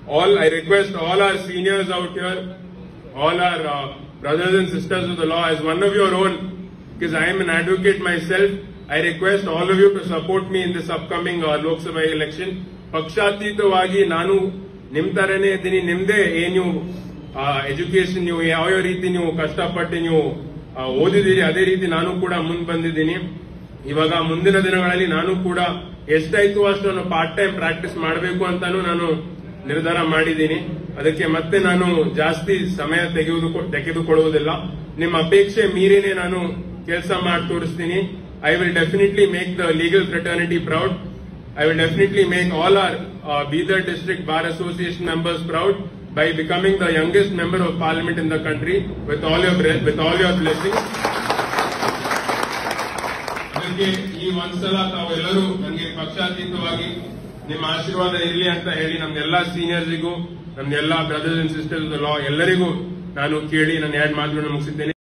all I request all our seniors out here, all our uh, brothers and sisters of the law, as one of your own, because I am an advocate myself, I request all of you to support me in this upcoming uh, Lok Sabha election. ಪಕ್ಷಾತೀತವಾಗಿ ನಾನು ನಿಮ್ ತರನೇ ಇದ್ದೀನಿ ನಿಮ್ದೇ ಏನ್ ನೀವು education ನೀವು ಯಾವ್ಯಾವ ರೀತಿ ನೀವು ಕಷ್ಟಪಟ್ಟು ನೀವು ಆ, ಓದಿದ್ದೀರಿ ಅದೇ ರೀತಿ ನಾನು ಕೂಡ ಮುಂದ್ ಬಂದಿದ್ದೀನಿ ಇವಾಗ ಮುಂದಿನ ದಿನಗಳಲ್ಲಿ ನಾನು ಕೂಡ ಎಷ್ಟಾಯ್ತು ಅಷ್ಟು ನಾನು ಪಾರ್ಟ್ ಟೈಮ್ ಪ್ರಾಕ್ಟೀಸ್ ಮಾಡಬೇಕು ಅಂತಾನು ನಾನು ನಿರ್ಧಾರ ಮಾಡಿದ್ದೀನಿ ಅದಕ್ಕೆ ಮತ್ತೆ ನಾನು ಜಾಸ್ತಿ ಸಮಯ ತೆಗೆದು ತೆಗೆದುಕೊಳ್ಳುವುದಿಲ್ಲ ನಿಮ್ಮ ಅಪೇಕ್ಷೆ ಮೀರಿನೇ ನಾನು ಕೆಲಸ ಮಾಡಿ ತೋರಿಸ್ತೀನಿ I will definitely make the legal fraternity proud I will definitely make all our Bidar district bar association members proud by becoming the youngest member of parliament in the country with all your bre- with all your blessings. ಅದಕ್ಕೆ ಈ ಒಂದ್ಸಲ ತಾವೆಲ್ಲರೂ ನನಗೆ ಪಕ್ಷಾತೀತವಾಗಿ ನಿಮ್ಮ ಆಶೀರ್ವಾದ ಇರಲಿ ಅಂತ ಹೇಳಿ ನಮ್ಗೆಲ್ಲಾ ಸೀನಿಯರ್ಸಿಗೂ ನಮ್ಗೆಲ್ಲಾ ಬ್ರದರ್ಸ್ ಅಂಡ್ ಸಿಸ್ಟರ್ಸ್ ಲಾ ಎಲ್ಲರಿಗೂ ನಾನು ಕೇಳಿ ನನ್ನ ಎರಡು ಮಾತುಗಳನ್ನು ಮುಗಿಸಿದ್ದೇನೆ